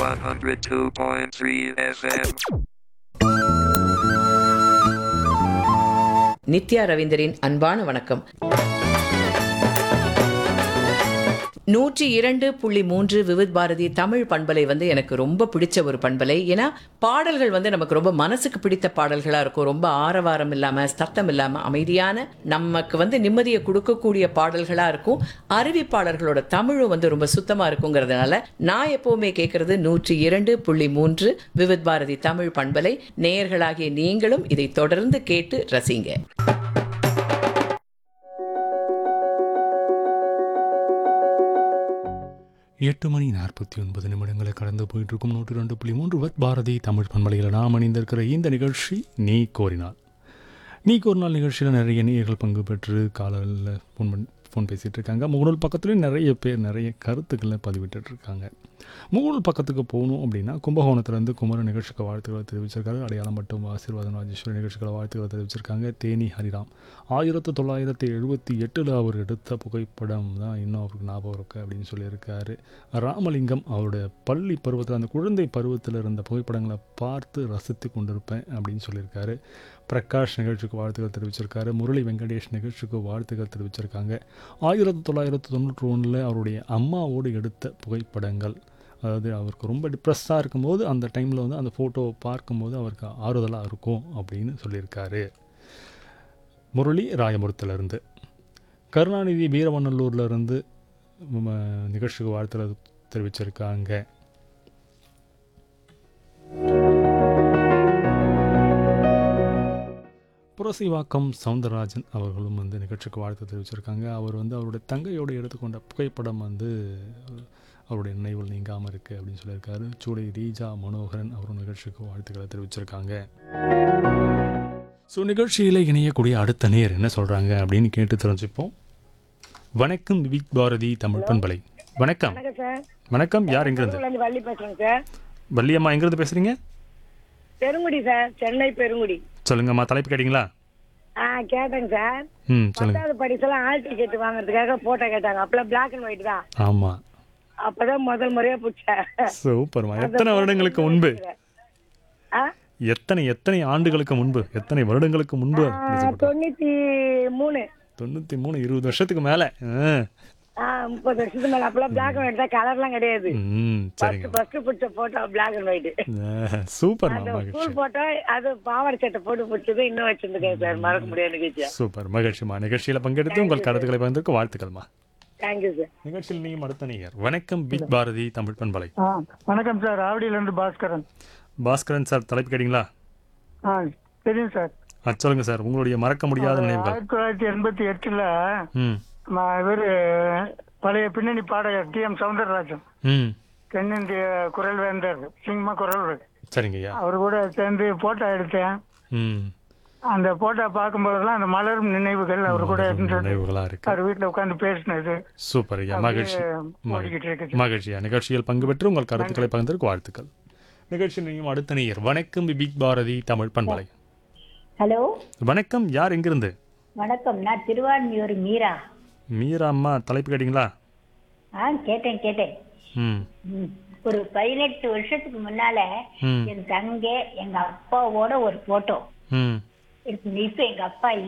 102.3 FM. Nithya ரவீந்தரின் அன்பான வணக்கம் நூற்றி இரண்டு புள்ளி மூன்று விவித் பாரதி தமிழ் பண்பலை வந்து எனக்கு ரொம்ப பிடிச்ச ஒரு பண்பலை ஏன்னா பாடல்கள் வந்து நமக்கு ரொம்ப மனசுக்கு பிடித்த பாடல்களாக இருக்கும் ரொம்ப ஆரவாரம் இல்லாமல் சத்தம் இல்லாமல் அமைதியான நமக்கு வந்து நிம்மதியை கொடுக்கக்கூடிய பாடல்களாக இருக்கும் அறிவிப்பாளர்களோட தமிழும் வந்து ரொம்ப சுத்தமாக இருக்குங்கிறதுனால நான் எப்போவுமே கேட்குறது நூற்றி இரண்டு புள்ளி மூன்று விவித் பாரதி தமிழ் பண்பலை நேயர்களாகிய நீங்களும் இதை தொடர்ந்து கேட்டு ரசிங்க எட்டு மணி நாற்பத்தி ஒன்பது நிமிடங்களை கடந்து போயிட்டு இருக்கும் நூற்றி ரெண்டு புள்ளி மூன்று வத் பாரதி தமிழ் பண்பலையில் நாம் அணிந்திருக்கிற இந்த நிகழ்ச்சி நீ கோரினாள் நீ கோரினாள் நிகழ்ச்சியில் நிறைய நேயர்கள் பங்கு பெற்று காலையில் ஃபோன் பண்ணி ஃபோன் பேசிகிட்டு இருக்காங்க முகநூல் பக்கத்துலேயும் நிறைய பேர் நிறைய கருத்துக்களை பதிவிட்டுட்டு இருக்காங்க முகநூல் பக்கத்துக்கு போகணும் அப்படின்னா கும்பகோணத்துலேருந்து குமரன் நிகழ்ச்சிக்கு வாழ்த்துக்களை தெரிவிச்சிருக்காரு அடையாளம் மட்டும் ஆசீர்வாதம் ராஜேஸ்வரி நிகழ்ச்சிகளை வாழ்த்துக்களை தெரிவிச்சிருக்காங்க தேனி ஹரிராம் ஆயிரத்து தொள்ளாயிரத்தி எழுபத்தி எட்டில் அவர் எடுத்த புகைப்படம் தான் இன்னும் அவருக்கு ஞாபகம் இருக்கு அப்படின்னு சொல்லியிருக்காரு ராமலிங்கம் அவருடைய பள்ளி பருவத்தில் அந்த குழந்தை பருவத்தில் இருந்த புகைப்படங்களை பார்த்து ரசித்து கொண்டிருப்பேன் அப்படின்னு சொல்லியிருக்காரு பிரகாஷ் நிகழ்ச்சிக்கு வாழ்த்துக்கள் தெரிவிச்சிருக்காரு முரளி வெங்கடேஷ் நிகழ்ச்சிக்கு வாழ்த்துக்கள் தெரிவிச்சிருக்காங்க ஆயிரத்தி தொள்ளாயிரத்தி தொண்ணூற்றி ஒன்றில் அவருடைய அம்மாவோடு எடுத்த புகைப்படங்கள் அதாவது அவருக்கு ரொம்ப டிப்ரெஸ்ஸாக இருக்கும்போது அந்த டைமில் வந்து அந்த ஃபோட்டோவை பார்க்கும்போது அவருக்கு ஆறுதலாக இருக்கும் அப்படின்னு சொல்லியிருக்காரு முரளி ராயபுரத்துலேருந்து கருணாநிதி வீரவநல்லூர்லேருந்து நிகழ்ச்சிக்கு வாழ்த்துல தெரிவிச்சிருக்காங்க புரசிவாக்கம் சவுந்தரராஜன் அவர்களும் வந்து நிகழ்ச்சிக்கு வாழ்த்து தெரிவிச்சிருக்காங்க அவர் வந்து அவருடைய தங்கையோடு எடுத்துக்கொண்ட புகைப்படம் வந்து அவருடைய நினைவில் நீங்காமல் இருக்குது அப்படின்னு சொல்லியிருக்காரு சூளை ரீஜா மனோகரன் அவரும் நிகழ்ச்சிக்கு வாழ்த்துக்களை தெரிவிச்சிருக்காங்க ஸோ நிகழ்ச்சியில் இணையக்கூடிய அடுத்த நேர் என்ன சொல்கிறாங்க அப்படின்னு கேட்டு தெரிஞ்சுப்போம் வணக்கம் விக் பாரதி தமிழ் பண்பலை வணக்கம் வணக்கம் சார் வணக்கம் யார் எங்கிருந்து இருந்து வள்ளி பேசுறேங்க சார் வள்ளியம்மா எங்கிருந்து பேசுகிறீங்க பெருங்குடி சார் சென்னை பெருங்குடி சொல்லுங்கம்மா தலைப்பு கேட்டிங்களா ஆ கேட்டேங்க சார் ம் சொல்லுங்கள் பத்தாவது படிச்செல்லாம் ஆல் டிக்கெட் வாங்குறதுக்காக போட்டோ கேட்டாங்க அப்பெல்லாம் பிளாக் அண்ட் ஒயிட் தான் ஆமாம் அப்பதான் முதல் முறையா பிடிச்சேன் சூப்பர்மா எத்தனை வருடங்களுக்கு முன்பு ஆ? எத்தனை எத்தனை ஆண்டுகளுக்கு முன்பு எத்தனை வருடங்களுக்கு முன்பு ஆ, தொண்ணூத்தி மூணு தொண்ணூற்றி மூணு இருபது வருஷத்துக்கு மேலே ஆ முப்பது வருஷத்துக்கு மேல அப்பெல்லாம் பிளாக் அண்ட் ஒயிட் தான் கலர்லாம் கிடையாது ம் சரிங்க ஃபர்ஸ்ட் பிடிச்ச போட்டோ பிளாக் அண்ட் ஒயிட் சூப்பர்மா அந்த மகிழ்ச்சி ஸ்கூல் போட்டோ அது பாவாடை சட்டை போட்டு பிடிச்சது இன்னும் வச்சிருக்கேன் சார் மறக்க முடியாத நிகழ்ச்சியா சூப்பர் மகிழ்ச்சிமா நிகழ்ச்சியில் பங்கெடுத்து உங்கள் கருத்துக்களை பகிர்ந்ததுக்கு வாழ்த்துக்கள்மா தேங்க்யூ சார் நிகழ்ச்சியில் நீயும் அடுத்த நீங்க வணக்கம் பிக் பாரதி தமிழ் பண்பலை ஆ வணக்கம் சார் ஆவடியிலேருந்து பாஸ்கரன் பாஸ்கரன் சார் தலைப்பு கேட்டிங்களா ஆ தெரியும் சார் ஆ சொல்லுங்க சார் உங்களுடைய மறக்க முடியாத நினைவுகள் ஆயிரத்தி தொள்ளாயிரத்தி எண்பத்தி எட்டில் ம் இவர் பழைய பின்னணி பாடகர் டி எம் சவுந்தரராஜன் ம் தென்னிந்திய குரல் வேந்தர் சினிமா குரல் சரிங்க ஐயா அவர் கூட சேர்ந்து போட்டோ எடுத்தேன் ம் அந்த போட்டோ பார்க்கும்போதெல்லாம் அந்த மலரும் நினைவுகள் அவர் கூட இருந்தது நினைவுகளாக இருக்கு அவர் வீட்டில் உட்காந்து பேசினது சூப்பர் ஐயா மகிழ்ச்சி ஓடிக்கிட்டு இருக்கு மகிழ்ச்சியா நிகழ்ச்சியில் பங்கு பெற்று உங்கள் கருத்துக்களை பகிர்ந்ததற்கு வாழ்த்துக்கள் நிகழ்ச்சி நீயும் அடுத்த நேயர் வணக்கம் பிக் பாரதி தமிழ் பண்பலை ஹலோ வணக்கம் யார் எங்கிருந்து வணக்கம் நான் திருவான்மியூர் மீரா மீரா அம்மா தலைப்பு கேட்டிங்களா ஆ கேட்டேன் கேட்டேன் ம் ம். ஒரு பதினெட்டு வருஷத்துக்கு முன்னால ம் என் தங்க எங்க அப்பாவோட ஒரு போட்டோ ம் இருக்கு இப்ப எங்க அப்பா